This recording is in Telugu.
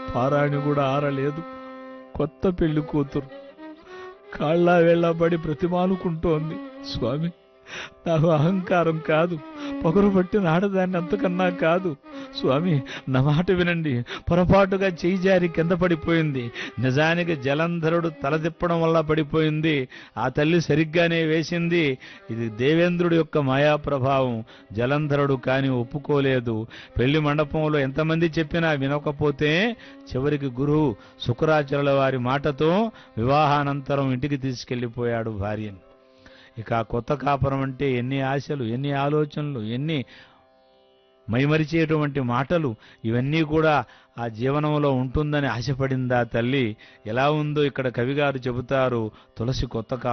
పారాణి కూడా ఆరలేదు కొత్త పెళ్లి కూతురు కాళ్ళ వేళ్ళ పడి ప్రతిమానుకుంటోంది స్వామి నాకు అహంకారం కాదు పొగరు పట్టిన ఆడదాన్ని అంతకన్నా కాదు స్వామి నా మాట వినండి పొరపాటుగా చేయి జారి కింద పడిపోయింది నిజానికి జలంధరుడు తల తిప్పడం వల్ల పడిపోయింది ఆ తల్లి సరిగ్గానే వేసింది ఇది దేవేంద్రుడి యొక్క మాయా ప్రభావం జలంధరుడు కాని ఒప్పుకోలేదు పెళ్లి మండపంలో ఎంతమంది చెప్పినా వినకపోతే చివరికి గురువు శుక్రాచార్యుల వారి మాటతో వివాహానంతరం ఇంటికి తీసుకెళ్లిపోయాడు భార్యని ఇక ఆ కొత్త కాపురం అంటే ఎన్ని ఆశలు ఎన్ని ఆలోచనలు ఎన్ని మైమరిచేటువంటి మాటలు ఇవన్నీ కూడా ఆ జీవనంలో ఉంటుందని ఆశపడిందా తల్లి ఎలా ఉందో ఇక్కడ కవిగారు చెబుతారు తులసి కొత్త